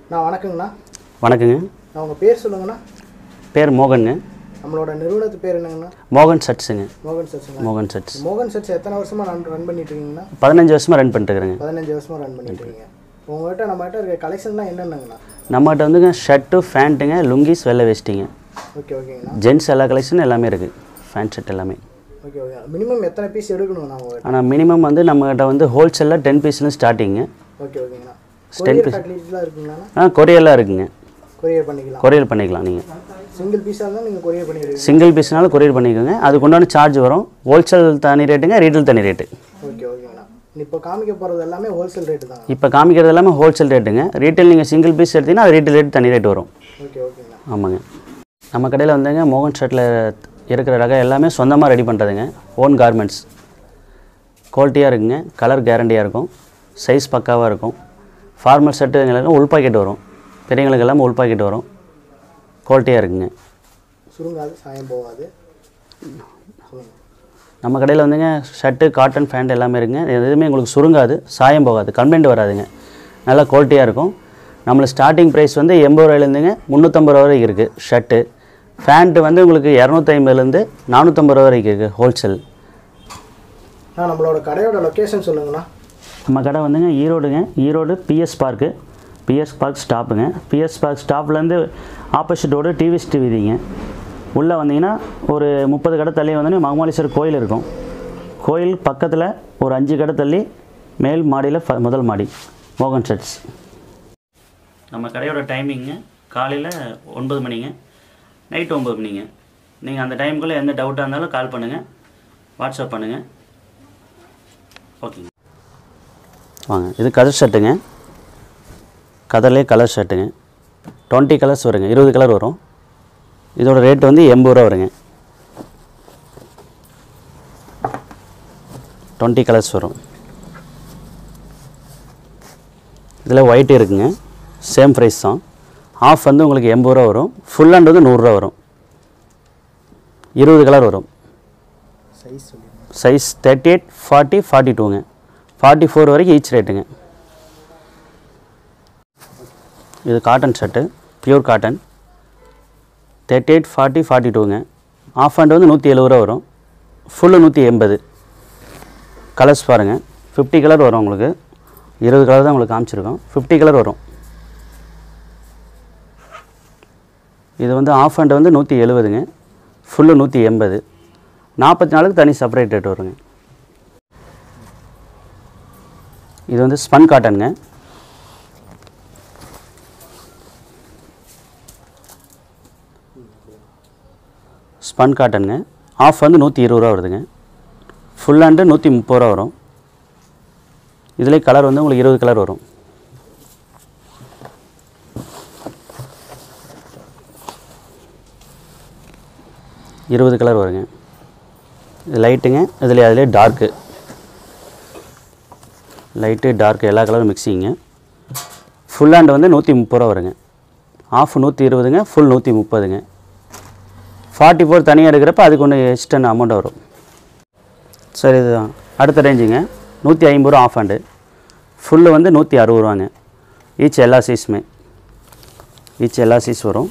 நான் வணக்கங்கண்ணா வணக்கங்க நான் உங்கள் பேர் சொல்லுங்கண்ணா பேர் மோகனுங்க நம்மளோட நிறுவனத்து பேர் என்னங்கண்ணா மோகன் சட்ஸுங்க மோகன் சர்ச்சுங்களா மோகன் சட்ஸ் மோகன் சர்ச் எத்தனை வருஷமாக ரன் ரன் பண்ணிட்டு இருக்கீங்கண்ணா பதினஞ்சு வருஷமாக ரன் பண்ணிட்டுருக்குறேங்க பதினஞ்சு வருஷமாக ரன் பண்ணிட்டு இருக்கீங்க உங்கள்கிட்ட நம்மகிட்ட இருக்க கலெக்ஷன்லாம் என்னென்னங்கண்ணா நம்மகிட்ட வந்துங்க ஷர்ட்டு ஃபேண்ட்டுங்க லுங்கிஸ் வெள்ளை வேஷ்டிங்க ஓகே ஓகேங்கண்ணா ஜென்ஸ் எல்லா கலெக்ஷனும் எல்லாமே இருக்குது ஃபேண்ட் ஷர்ட் எல்லாமே ஓகே ஓகே மினிமம் எத்தனை பீஸ் எடுக்கணுங்கண்ணா உங்கள்கிட்ட ஆனால் மினிமம் வந்து நம்மகிட்ட வந்து ஹோல்சேலில் டென் பீஸ்லேருந்து ஸ்டார்டிங்க ஓகே ஓகேங்கண்ணா கொரியர் ஃபேசிலிட்டிலாம் இருக்குங்கண்ணா ஆ கொரியர்லாம் இருக்குங்க கொரியர் பண்ணிக்கலாம் கொரியர் பண்ணிக்கலாம் நீங்கள் சிங்கிள் பீஸாக இருந்தால் நீங்கள் கொரியர் பண்ணிடுவீங்க சிங்கிள் பீஸ்னாலும் கொரியர் பண்ணிக்கோங்க அதுக்கு உண்டான சார்ஜ் வரும் ஹோல்சேல் தனி ரேட்டுங்க ரீட்டைல் தனி ரேட்டு ஓகே ஓகேங்கண்ணா இப்போ காமிக்க போகிறது எல்லாமே ஹோல்சேல் ரேட்டு தாங்க இப்போ காமிக்கிறது எல்லாமே ஹோல்சேல் ரேட்டுங்க ரீட்டைல் நீங்கள் சிங்கிள் பீஸ் எடுத்தீங்கன்னா அது ரீட்டைல் ரேட் தனி ரேட் வரும் ஓகே ஓகேங்கண்ணா ஆமாங்க நம்ம கடையில் வந்துங்க மோகன் ஷர்ட்டில் இருக்கிற ரகம் எல்லாமே சொந்தமாக ரெடி பண்ணுறதுங்க ஓன் கார்மெண்ட்ஸ் குவாலிட்டியாக இருக்குங்க கலர் கேரண்டியாக இருக்கும் சைஸ் பக்காவாக இருக்கும் ஃபார்மல் ஷர்ட்டுங்களுக்கு உள் பாக்கெட் வரும் பெரியவங்களுக்கு எல்லாமே உள் பாக்கெட் வரும் குவாலிட்டியாக இருக்குங்க சுருங்காது சாயம் போகாது சொல்லுங்கள் நம்ம கடையில் வந்துங்க ஷர்ட்டு காட்டன் ஃபேண்ட் எல்லாமே இருக்குங்க இது எதுவுமே உங்களுக்கு சுருங்காது சாயம் போகாது கம்ப்ளைண்ட் வராதுங்க நல்லா குவாலிட்டியாக இருக்கும் நம்மள ஸ்டார்டிங் ப்ரைஸ் வந்து எண்பது ரூபாயிலேருந்துங்க முந்நூற்றம்பது ரூபா வரைக்கும் இருக்குது ஷர்ட்டு ஃபேண்ட்டு வந்து உங்களுக்கு இரநூத்தி ஐம்பதுலேருந்து நானூற்றம்பது ரூபா வரைக்கும் இருக்குது ஹோல்சேல் அண்ணா நம்மளோட கடையோட லொக்கேஷன் சொல்லுங்கண்ணா நம்ம கடை வந்துங்க ஈரோடுங்க Erode PS park PS park ஸ்டாப்புங்க பிஎஸ் பார்க் ஸ்டாப்லேருந்து ஆப்போசிட் ரோடு டிவிஎஸ் டிவிதிங்க உள்ளே வந்தீங்கன்னா ஒரு முப்பது கடை தள்ளி வந்தோடனே மகமாலீஸ்வரர் கோயில் இருக்கும் கோயில் பக்கத்தில் ஒரு அஞ்சு கடை தள்ளி மேல் மாடியில் ஃப முதல் மாடி மோகன் ஷர்ட்ஸ் நம்ம கடையோட டைமிங்க காலையில் ஒன்பது மணிங்க நைட்டு ஒம்பது மணிங்க நீங்கள் அந்த டைமுக்குள்ளே எந்த டவுட்டாக இருந்தாலும் கால் பண்ணுங்கள் வாட்ஸ்அப் பண்ணுங்கள் ஓகேங்க வாங்க இது கலர் ஷர்ட்டுங்க கதர்லேயே கலர் ஷர்ட்டுங்க டுவெண்ட்டி கலர்ஸ் வருங்க இருபது கலர் வரும் இதோட ரேட் வந்து எண்பது ரூபா வருங்க டுவெண்ட்டி கலர்ஸ் வரும் இதில் ஒயிட் இருக்குங்க சேம் ப்ரைஸ் தான் ஆஃப் வந்து உங்களுக்கு எண்பது ரூபா வரும் ஃபுல் ஹேண்ட் வந்து நூறுரூவா வரும் இருபது கலர் வரும் சைஸ் சொல்லிடுங்க size thirty eight forty forty டூங்க ஃபார்ட்டி ஃபோர் வரைக்கும் ஈச் ரேட்டுங்க இது cotton shirt pure cotton thirty eight forty forty டூங்க ஆஃப் ஹேண்ட் வந்து நூற்றி எழுபது ரூபா வரும் ஃபுல்லு நூற்றி எண்பது கலர்ஸ் பாருங்கள் ஃபிஃப்டி கலர் வரும் உங்களுக்கு இருபது கலர் தான் உங்களுக்கு காமிச்சிருக்கோம் ஃபிஃப்டி கலர் வரும் இது வந்து ஆஃப் ஹேண்ட் வந்து நூற்றி எழுபதுங்க ஃபுல்லு நூற்றி எண்பது நாற்பத்தி நாலுக்கு தனி செப்பரேட் ரேட் வருங்க இது வந்து ஸ்பன் காட்டனுங்க ஸ்பன் காட்டனுங்க ஆஃப் வந்து நூற்றி இருபது ரூபா வருதுங்க ஃபுல் ஹேண்டு நூற்றி முப்பது ரூபா வரும் இதுலேயே கலர் வந்து உங்களுக்கு இருபது கலர் வரும் இருபது கலர் வருங்க இது லைட்டுங்க இதில் அதிலே டார்க்கு லைட்டு டார்க்கு எல்லா கலரும் மிக்சிங்க ஃபுல் ஹேண்ட் வந்து நூற்றி முப்பது ரூபா வருங்க ஆஃப் நூற்றி இருபதுங்க ஃபுல் நூற்றி முப்பதுங்க ஃபார்ட்டி ஃபோர் தனியாக எடுக்கிறப்ப அதுக்கு ஒன்று எக்ஸ்டன் அமௌண்ட் வரும் சரி இதுதான் அடுத்த ரேஞ்சுங்க நூற்றி ஐம்பது ரூபா ஆஃப் ஹேண்டு ஃபுல்லு வந்து நூற்றி அறுபது ரூபாங்க ஈச் எல்லா சைஸுமே ஈச் எல்லா சைஸ் வரும்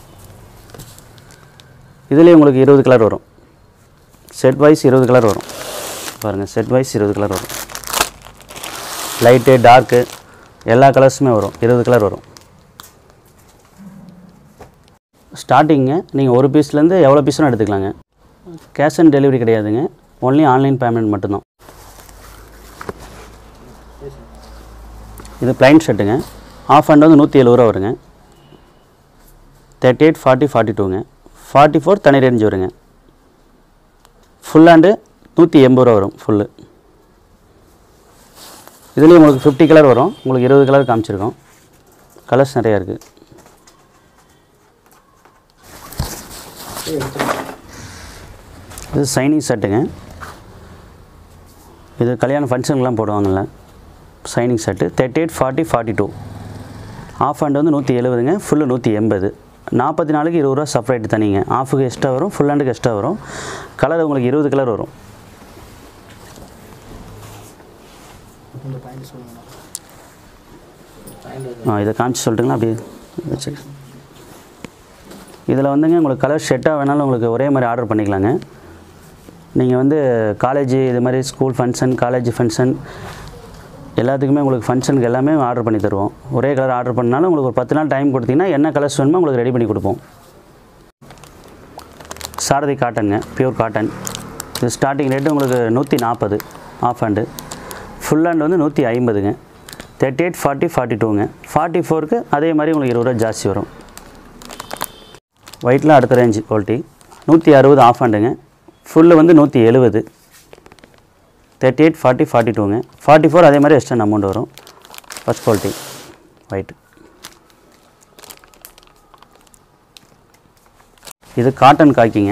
இதுலேயே உங்களுக்கு இருபது கலர் வரும் செட் வைஸ் இருபது கலர் வரும் பாருங்கள் செட் வைஸ் இருபது கலர் வரும் லைட்டு டார்க்கு எல்லா கலர்ஸுமே வரும் இருபது கலர் வரும் ஸ்டார்டிங்க நீங்கள் ஒரு பீஸ்லேருந்து எவ்வளோ பீஸ்னு எடுத்துக்கலாங்க கேஷ் ஆன் டெலிவரி கிடையாதுங்க ஒன்லி ஆன்லைன் பேமெண்ட் மட்டும்தான் இது பிளைன் ஷர்ட்டுங்க ஆஃப் ஹேண்ட் வந்து நூற்றி எழுபது ரூபா வருங்க தேர்ட்டி எயிட் ஃபார்ட்டி ஃபார்ட்டி டூங்க ஃபார்ட்டி ஃபோர் தனி ரேஞ்ச் வருங்க ஃபுல் ஹேண்டு நூற்றி எண்பது ரூபா வரும் ஃபுல்லு இதுலேயும் உங்களுக்கு ஃபிஃப்டி கலர் வரும் உங்களுக்கு இருபது கலர் காமிச்சிருக்கோம் கலர்ஸ் நிறையா இருக்குது இது சைனிங் செட்டுங்க இது கல்யாண ஃபங்க்ஷனுக்குலாம் போடுவாங்கள்ல shining set thirty eight forty forty two half hand வந்து நூற்றி எழுபதுங்க ஃபுல்லு நூற்றி எண்பது நாற்பத்தி நாலுக்கு இருபது ரூபா செப்பரேட் தனிங்க ஆஃபுக்கு எக்ஸ்ட்ரா வரும் ஃபுல் ஹேண்டுக்கு எக்ஸ்ட்ரா வரும் கலர் உங்களுக்கு இருபது கலர் வரும் இந்த பாயிண்ட் சொல்லுங்கண்ணா ஆ இதை காமிச்சு சொல்லட்டுங்களா அப்படியே வச்சு இதில் வந்துங்க உங்களுக்கு கலர் ஷெட்டாக வேணாலும் உங்களுக்கு ஒரே மாதிரி ஆர்டர் பண்ணிக்கலாங்க நீங்கள் வந்து காலேஜ் இது மாதிரி ஸ்கூல் ஃபங்க்ஷன் காலேஜ் ஃபங்க்ஷன் எல்லாத்துக்குமே உங்களுக்கு ஃபங்க்ஷனுக்கு எல்லாமே ஆர்டர் பண்ணி தருவோம் ஒரே கலர் ஆர்டர் பண்ணாலும் உங்களுக்கு ஒரு பத்து நாள் டைம் கொடுத்தீங்கன்னா என்ன கலர்ஸ் வேணுமோ உங்களுக்கு ரெடி பண்ணி கொடுப்போம் சாரதி காட்டனுங்க பியூர் காட்டன் இது ஸ்டார்டிங் ரேட்டு உங்களுக்கு நூற்றி நாற்பது ஆஃப் ஹேண்டு ஃபுல் ஹேண்ட் வந்து நூற்றி ஐம்பதுங்க தேர்ட்டி எயிட் ஃபார்ட்டி ஃபார்ட்டி டூங்க ஃபார்ட்டி ஃபோருக்கு அதே மாதிரி உங்களுக்கு இருபது ரூபா ஜாஸ்தி வரும் ஒயிட்டில் அடுத்த ரேஞ்சு குவாலிட்டி நூற்றி அறுபது ஆஃப் ஹேண்டுங்க ஃபுல்லு வந்து நூற்றி எழுபது தேர்ட்டி எயிட் ஃபார்ட்டி ஃபார்ட்டி டூங்க ஃபார்ட்டி ஃபோர் அதே மாதிரி எக்ஸ்டன் அமௌண்ட் வரும் ஃபஸ்ட் குவாலிட்டி ஒயிட் இது காட்டன் காக்கிங்க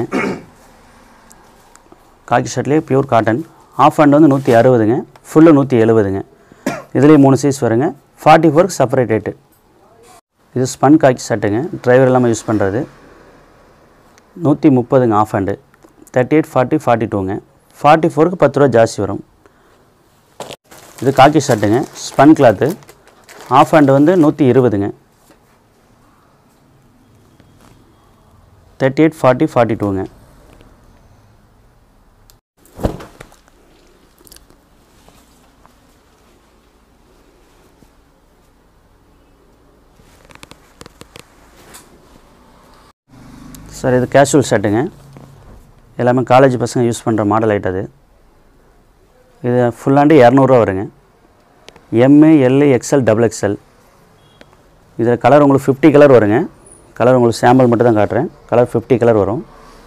காக்கி ஷர்ட்லேயே பியூர் காட்டன் ஆஃப் ஹேண்ட் வந்து நூற்றி அறுபதுங்க ஃபுல்லு நூற்றி எழுபதுங்க இதுலேயே மூணு சைஸ் வருங்க ஃபார்ட்டி ஃபோருக்கு செப்பரேட் ரேட்டு இது ஸ்பன் காக்கி ஷர்ட்டுங்க டிரைவர் இல்லாமல் யூஸ் பண்ணுறது நூற்றி முப்பதுங்க half hand thirty eight forty forty டூங்க ஃபார்ட்டி ஃபோருக்கு பத்து ரூபா ஜாஸ்தி வரும் இது காக்கி ஷர்ட்டுங்க ஸ்பன் கிளாத்து ஆஃப் ஹேண்டு வந்து நூற்றி இருபதுங்க தேர்ட்டி எயிட் ஃபார்ட்டி ஃபார்ட்டி டூங்க சார் இது கேஷுவல் ஷர்ட்டுங்க எல்லாமே காலேஜ் பசங்க யூஸ் பண்ணுற மாடல் ஐட்டம் அது இது ஃபுல்லாண்டு இரநூறுவா வருங்க M L XL double XL இதில் கலர் உங்களுக்கு ஃபிஃப்டி கலர் வருங்க கலர் உங்களுக்கு சாம்பிள் மட்டும் தான் காட்டுறேன் கலர் ஃபிஃப்டி கலர் வரும்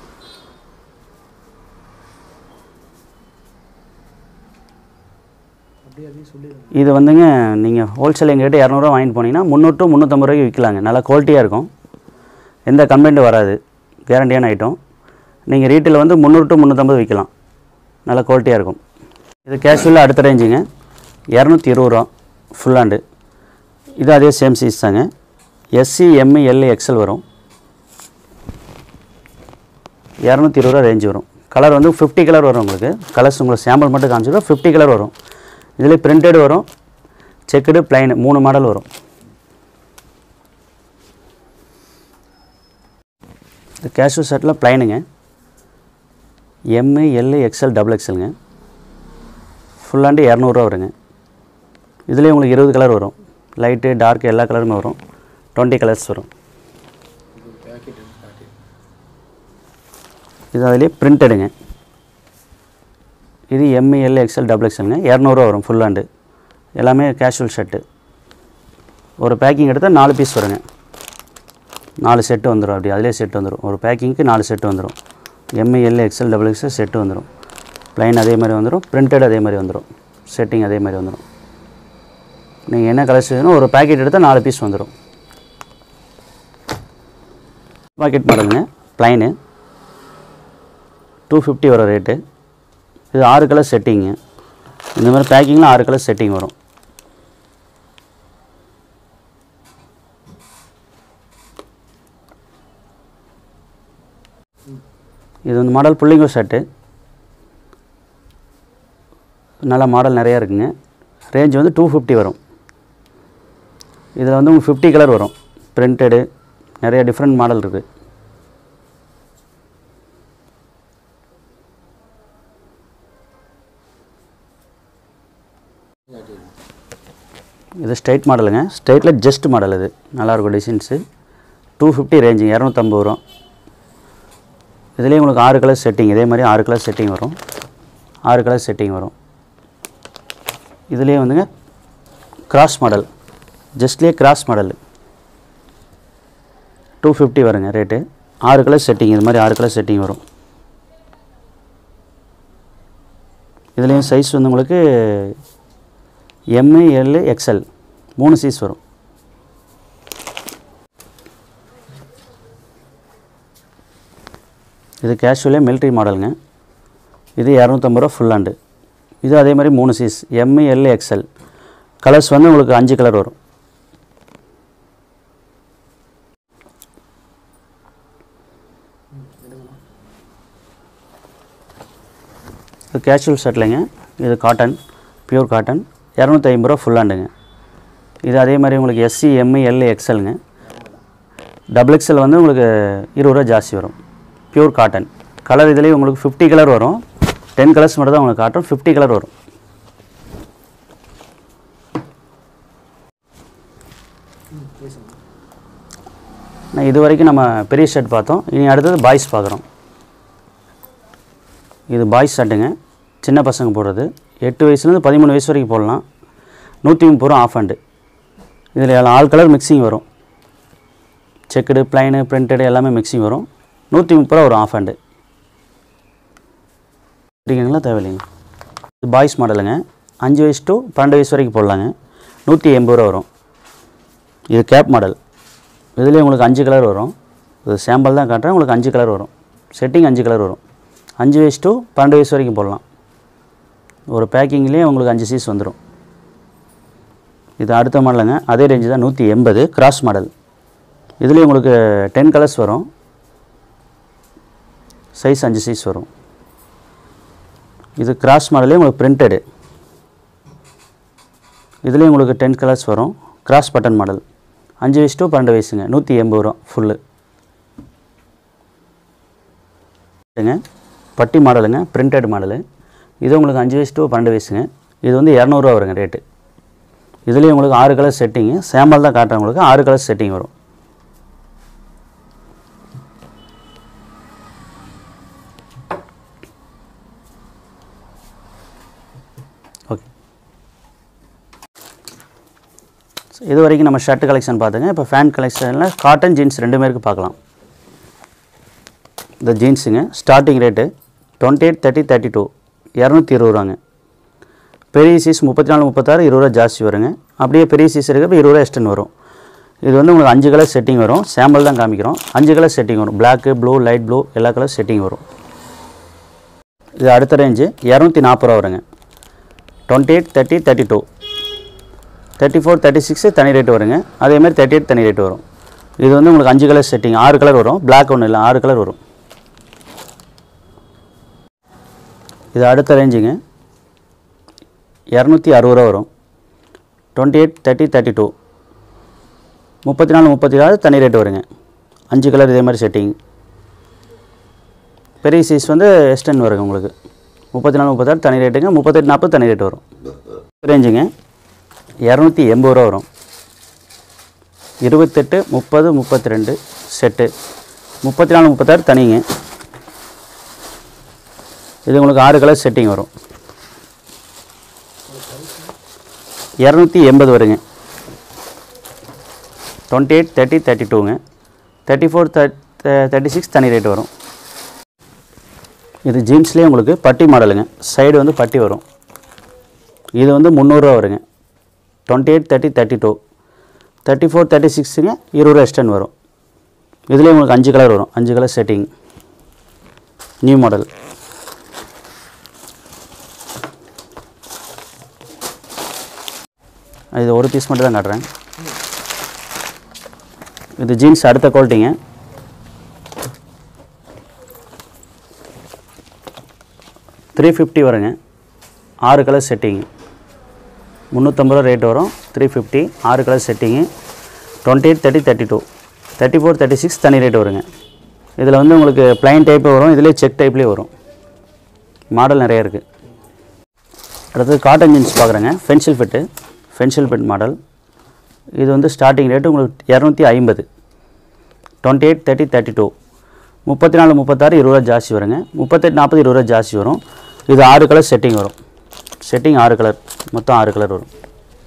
அப்படியே அதையும் சொல்லிடுங்க இது வந்துங்க நீங்கள் ஹோல்சேல் எங்ககிட்ட இரநூறுவா வாங்கிட்டு போனீங்கன்னா முந்நூறு to முந்நூற்றம்பது ரூபாய்க்கு விற்கலாங்க நல்லா குவாலிட்டியாக இருக்கும் எந்த கம்ப்ளைண்ட்டும் வராது கேரண்டியான ஐட்டம் நீங்கள் ரீட்டில் வந்து முந்நூறு to முந்நூற்றம்பது விற்கலாம் நல்லா குவாலிட்டியாக இருக்கும் இது கேஷுவலாக அடுத்த ரேஞ்சுங்க இரநூத்தி இருபது ரூபா ஃபுல்லாண்டு இது அதே சேம் சைஸ் தாங்க எஸ்சி எம்இ எல்ஏ எக்ஸல் வரும் இரநூத்தி இருபது ரூபா ரேஞ்ச் வரும் கலர் வந்து ஃபிஃப்டி கலர் வரும் உங்களுக்கு கலர்ஸ் உங்களுக்கு சாம்பிள் மட்டும் காமிச்சிடும் ஃபிஃப்டி கலர் வரும் இதில் பிரிண்டட் வரும் செக்குடு பிளைன் மூணு மாடல் வரும் இந்த கேஷு ஷர்ட்டில் பிளைனுங்க எம்மு எல்லு எக்ஸ்எல் டபுள் எக்ஸ்எல்ங்க ஃபுல்லாண்டு இரநூறுவா வருங்க இதுலேயே உங்களுக்கு இருபது கலர் வரும் லைட்டு டார்க் எல்லா கலருமே வரும் டுவெண்ட்டி கலர்ஸ் வரும் இது அதிலே பிரிண்டடுங்க இது எம்இஎல் எக்ஸ்எல் டபுள் எக்ஸ்எல்ங்க இரநூறுவா வரும் ஃபுல் ஹேண்டு எல்லாமே கேஷுவல் ஷர்ட்டு ஒரு பேக்கிங் எடுத்தால் நாலு பீஸ் வருங்க நாலு செட்டு வந்துடும் அப்படி அதிலே செட்டு வந்துடும் ஒரு பேக்கிங்க்கு நாலு செட்டு வந்துடும் M L XL double XL set வந்துடும் ப்ளைன் அதே மாதிரி வந்துடும் பிரிண்டட் அதே மாதிரி வந்துடும் செட்டிங் அதே மாதிரி வந்துடும் நீங்கள் என்ன கலர்ஸ் வேணும் ஒரு பேக்கெட் எடுத்தால் நாலு பீஸ் வந்துடும் பாக்கெட் மாடலுங்க ப்ளைனு டூ ஃபிஃப்டி வரும் ரேட்டு இது ஆறு கலர் செட்டிங்கு இந்த மாதிரி பேக்கிங்கில் ஆறு கலர் செட்டிங் வரும் இது வந்து மாடல் புள்ளிங்கோ ஷர்ட்டு நல்ல மாடல் நிறையா இருக்குங்க ரேஞ்ச் வந்து டூ ஃபிஃப்டி வரும் இதில் வந்து உங்களுக்கு ஃபிஃப்டி கலர் வரும் பிரிண்டடு நிறைய டிஃப்ரெண்ட் மாடல் இருக்குது இது ஸ்ட்ரைட் மாடலுங்க ஸ்ட்ரைட்டில் ஜஸ்ட் மாடல் இது நல்லாயிருக்கும் டிசைன்ஸு டூ ஃபிஃப்டி ரேஞ்சுங்க இரநூத்தம்பது ரூபா இதுலேயும் உங்களுக்கு ஆறு கலர் செட்டிங் இதே மாதிரி ஆறு கலர் செட்டிங் வரும் ஆறு கலர் செட்டிங் வரும் இதுலேயே வந்துங்க கிராஸ் மாடல் ஜஸ்ட்லேயே கிராஸ் மாடல் டூ ஃபிஃப்டி வருங்க ரேட்டு ஆறு கலர் செட்டிங் இது மாதிரி ஆறு கலர் செட்டிங் வரும் இதுலேயும் சைஸ் வந்து உங்களுக்கு எம்ஏ எல் எக்ஸ்எல் மூணு சைஸ் வரும் இது கேஷுவலே மிலிட்ரி மாடலுங்க இது இரநூத்தம்பது ரூபா ஃபுல் ஹேண்டு இது அதே மாதிரி மூணு size M L XL colours வந்து உங்களுக்கு அஞ்சு கலர் வரும் இது கேஷுவல் ஷர்ட்லைங்க இது காட்டன் பியூர் காட்டன் இரநூத்தி ஐம்பது ரூபா ஃபுல் ஹேண்டுங்க இது அதே மாதிரி உங்களுக்கு எஸ்சி எம்இ எல் எக்ஸ்எல்ங்க டபுள் எக்ஸல் வந்து உங்களுக்கு இருபது ரூபா ஜாஸ்தி வரும் பியூர் காட்டன் கலர் இதுலேயே உங்களுக்கு ஃபிஃப்டி கலர் வரும் டென் கலர்ஸ் மட்டும் தான் உங்களுக்கு காட்டும் ஃபிஃப்டி கலர் வரும் நான் இது வரைக்கும் நம்ம பெரிய ஷர்ட் பார்த்தோம் இனி அடுத்தது பாய்ஸ் பார்க்குறோம் இது பாய்ஸ் ஷர்ட்டுங்க சின்ன பசங்க போடுறது எட்டு வயசுலேருந்து பதிமூணு வயசு வரைக்கும் போடலாம் நூற்றி முப்பது ரூபா ஆஃப் ஹேண்டு இதில் ஆல் கலர் மிக்சிங் வரும் செக்குடு பிளைனு பிரிண்டடு எல்லாமே மிக்சிங் வரும் நூற்றி முப்பது ரூபா வரும் ஆஃப் ஹேண்டு சரிங்களா தேவையில்லைங்க இது பாய்ஸ் மாடலுங்க அஞ்சு வயசு டு பன்னெண்டு வயசு வரைக்கும் போடலாங்க நூற்றி எண்பது ரூபா வரும் இது கேப் மாடல் இதுலேயே உங்களுக்கு அஞ்சு கலர் வரும் இது சாம்பிள் தான் காட்டுறேன் உங்களுக்கு அஞ்சு கலர் வரும் செட்டிங் அஞ்சு கலர் வரும் அஞ்சு வயசு டு பன்னெண்டு வயசு வரைக்கும் போடலாம் ஒரு பேக்கிங்லேயே உங்களுக்கு அஞ்சு சீஸ் வந்துடும் இது அடுத்த மாடலுங்க அதே ரேஞ்சு தான் நூற்றி எண்பது கிராஸ் மாடல் இதுலேயும் உங்களுக்கு டென் கலர்ஸ் வரும் சைஸ் அஞ்சு சைஸ் வரும் இது கிராஸ் மாடலே உங்களுக்கு பிரிண்டடு இதுலேயும் உங்களுக்கு டென் கலர்ஸ் வரும் கிராஸ் பட்டன் மாடல் அஞ்சு வயசு டு பன்னெண்டு வயசுங்க நூற்றி எண்பது ரூபா ஃபுல்லு பட்டி மாடலுங்க பிரிண்டட் மாடலு இது உங்களுக்கு அஞ்சு வயசு டு பன்னெண்டு வயசுங்க இது வந்து இரநூறுவா வருங்க ரேட்டு இதுலேயும் உங்களுக்கு ஆறு கலர் செட்டிங்கு சாம்பல் தான் காட்டுறேன் உங்களுக்கு ஆறு கலர் செட்டிங் வரும் ஓகே இது வரைக்கும் நம்ம ஷர்ட் கலெக்ஷன் பார்த்துங்க இப்போ ஃபேன் கலெக்ஷனில் காட்டன் ஜீன்ஸ் ரெண்டுமே இருக்குது பார்க்கலாம் இந்த ஜீன்ஸுங்க starting rate twenty eight thirty thirty two இரநூத்தி இருபது ரூபாங்க பெரிய சீஸ் முப்பத்தி நாலு முப்பத்தாறு இருபது ரூபா ஜாஸ்தி வருங்க அப்படியே பெரிய சீஸ் இருக்கிறப்ப இருபது ரூபா எக்ஸ்டன் வரும் இது வந்து உங்களுக்கு அஞ்சு கலர் செட்டிங் வரும் சாம்பிள் தான் காமிக்கிறோம் அஞ்சு கலர் செட்டிங் வரும் பிளாக்கு ப்ளூ லைட் ப்ளூ எல்லா கலர் செட்டிங் வரும் இது அடுத்த ரேஞ்சு இரநூத்தி நாற்பது ரூபா வருங்க twenty eight thirty thirty two thirty four thirty six தனி ரேட் வருங்க அதேமாதிரி தேர்ட்டி எயிட் தனி ரேட் வரும் இது வந்து உங்களுக்கு அஞ்சு கலர் செட்டிங் ஆறு கலர் வரும் பிளாக் ஒன்றும் இல்லை ஆறு கலர் வரும் இது அடுத்த ரேஞ்சுங்க இரநூத்தி அறுபது ரூபா வரும் twenty eight thirty thirty two முப்பத்தி நாலு முப்பத்தி ஆறு தனி ரேட் வருங்க அஞ்சு கலர் இதே மாதிரி செட்டிங் பெரிய சைஸ் வந்து எஸ்டன் வருங்க உங்களுக்கு முப்பத்தி நாலு முப்பத்தாறு தனி ரேட்டுங்க முப்பத்தெட்டு நாற்பது தனி ரேட் வரும் ரேஞ்சுங்க இரநூத்தி எண்பது ரூபா வரும் இருபத்தெட்டு முப்பது முப்பத்தி ரெண்டு செட்டு முப்பத்தி நாலு முப்பத்தாறு தனிங்க இது உங்களுக்கு ஆறு கலர் செட்டிங் வரும் இரநூத்தி எண்பது வருங்க டுவெண்ட்டி எயிட் தேர்ட்டி தேர்ட்டி டூங்க தேர்ட்டி ஃபோர் தேர்ட்டி சிக்ஸ் தனி ரேட் வரும் இது ஜீன்ஸ்லேயே உங்களுக்கு பட்டி மாடலுங்க சைடு வந்து பட்டி வரும் இது வந்து முந்நூறுரூவா வருங்க twenty eight thirty thirty two thirty four thirty சிக்ஸுங்க இருபது ரூபா எக்ஸ்டன் வரும் இதுலேயே உங்களுக்கு அஞ்சு கலர் வரும் அஞ்சு கலர் செட்டிங் நியூ மாடல் இது ஒரு பீஸ் மட்டும் தான் காட்டுறேன் இது ஜீன்ஸ் அடுத்த குவாலிட்டிங்க த்ரீ ஃபிஃப்டி வருங்க ஆறு கலர் செட்டிங் முந்நூற்றம்பது ரூபா ரேட் வரும் த்ரீ ஃபிஃப்டி ஆறு colour setting twenty eight thirty thirty two thirty four thirty six தனி ரேட் வருங்க இதில் வந்து உங்களுக்கு ப்ளைன் டைப்பு வரும் இதுலேயே செக் டைப்லேயே வரும் மாடல் நிறைய இருக்குது அடுத்தது காட்டன் ஜீன்ஸ் பார்க்குறேங்க pencil fit pencil fit model இது வந்து ஸ்டார்டிங் ரேட்டு உங்களுக்கு இரநூத்தி ஐம்பது twenty eight thirty thirty two முப்பத்தி நாலு முப்பத்தாறு இருபது ரூபா ஜாஸ்தி வருங்க முப்பத்தெட்டு நாற்பது இருபது ரூபா ஜாஸ்தி வரும் இது ஆறு கலர் செட்டிங் வரும் செட்டிங் ஆறு கலர் மொத்தம் ஆறு கலர் வரும்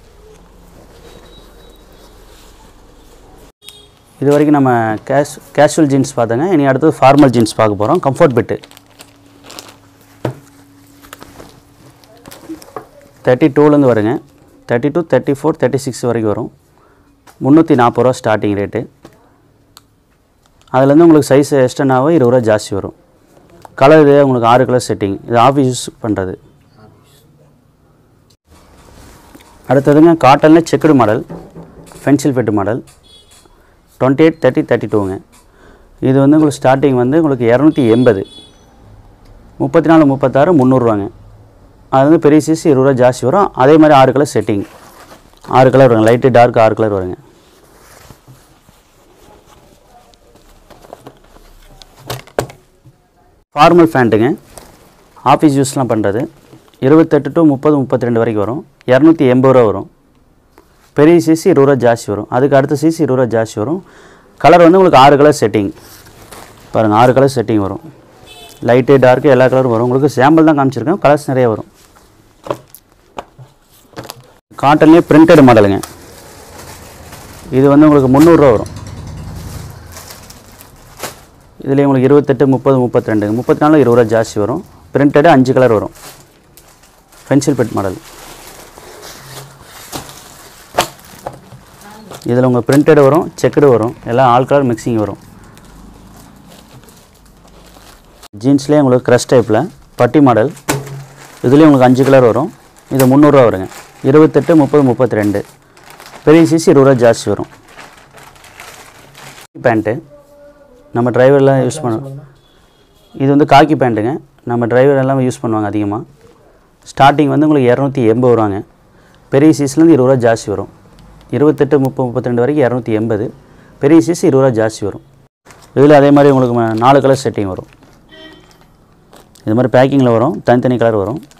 இது வரைக்கும் நம்ம கேஷ் கேஷுவல் ஜீன்ஸ் பார்த்தோங்க இனி அடுத்தது ஃபார்மல் ஜீன்ஸ் பார்க்க போகிறோம் கம்ஃபர்ட் பிட்டு தேர்ட்டி டூலேருந்து வருங்க thirty two thirty four thirty six வரைக்கும் வரும் முந்நூற்றி நாற்பது ரூபா ஸ்டார்டிங் ரேட்டு அதுலேருந்து உங்களுக்கு சைஸ் எக்ஸ்டர்னாவே இருபது ரூபா ஜாஸ்தி வரும் கலர் இது உங்களுக்கு ஆறு கலர் செட்டிங் இது ஆஃபீஸ் யூஸ் பண்ணுறது அடுத்ததுங்க காட்டனில் checked model pencil fit model twenty eight thirty thirty டூங்க இது வந்து உங்களுக்கு ஸ்டார்டிங் வந்து உங்களுக்கு இரநூத்தி எண்பது முப்பத்தி நாலு முப்பத்தாறு முந்நூறுரூவாங்க அது வந்து பெரிய சைஸ் இருபது ரூபா ஜாஸ்தி வரும் அதே மாதிரி ஆறு கலர் செட்டிங் ஆறு கலர் வருங்க லைட்டு டார்க் ஆறு கலர் வருங்க ஃபார்மல் ஃபேண்ட்டுங்க ஆஃபீஸ் யூஸ்லாம் பண்ணுறது இருபத்தெட்டு டு முப்பது முப்பத்தி ரெண்டு வரைக்கும் வரும் இரநூத்தி எண்பது ரூபா வரும் பெரிய சிசி இருபது ரூபா ஜாஸ்தி வரும் அதுக்கு அடுத்த சிசி இருபது ரூபா ஜாஸ்தி வரும் கலர் வந்து உங்களுக்கு ஆறு கலர் செட்டிங் பாருங்கள் ஆறு கலர் செட்டிங் வரும் லைட்டு டார்க்கு எல்லா கலரும் வரும் உங்களுக்கு சாம்பிள் தான் காமிச்சிருக்கேன் கலர்ஸ் நிறைய வரும் காட்டன்லேயே பிரிண்டட் மாடலுங்க இது வந்து உங்களுக்கு முந்நூறுரூவா வரும் இதுலேயே உங்களுக்கு இருபத்தெட்டு முப்பது முப்பத்தி ரெண்டு முப்பத்தி நாலு இருபது ரூபா ஜாஸ்தி வரும் பிரிண்டடு அஞ்சு கலர் வரும் பென்சில் பெட் மாடல் இதில் உங்கள் பிரிண்டடு வரும் செக்குடு வரும் எல்லாம் ஆல் கலர் மிக்சிங் வரும் ஜீன்ஸ்லேயே உங்களுக்கு க்ரஷ் டைப்பில் பட்டி மாடல் இதுலேயும் உங்களுக்கு அஞ்சு கலர் வரும் இது முந்நூறுரூவா வருங்க இருபத்தெட்டு முப்பது முப்பத்தி ரெண்டு பெரிய சிசி இருபது ரூபா ஜாஸ்தி வரும் பேண்ட்டு நம்ம டிரைவர்லாம் யூஸ் பண்ண இது வந்து காக்கி பேண்ட்டுங்க நம்ம டிரைவர் எல்லாம் யூஸ் பண்ணுவாங்க அதிகமாக ஸ்டார்டிங் வந்து உங்களுக்கு இரநூத்தி எண்பது வருவாங்க பெரிய சீஸ்லேருந்து இருபது ரூபா ஜாஸ்தி வரும் இருபத்தெட்டு முப்பது முப்பத்தி ரெண்டு வரைக்கும் இரநூத்தி எண்பது பெரிய சீஸ் இருபது ரூபா ஜாஸ்தி வரும் இதில் அதே மாதிரி உங்களுக்கு ம- நாலு கலர் செட்டிங் வரும் இது மாதிரி பேக்கிங்கில் வரும் தனித்தனி கலர் வரும்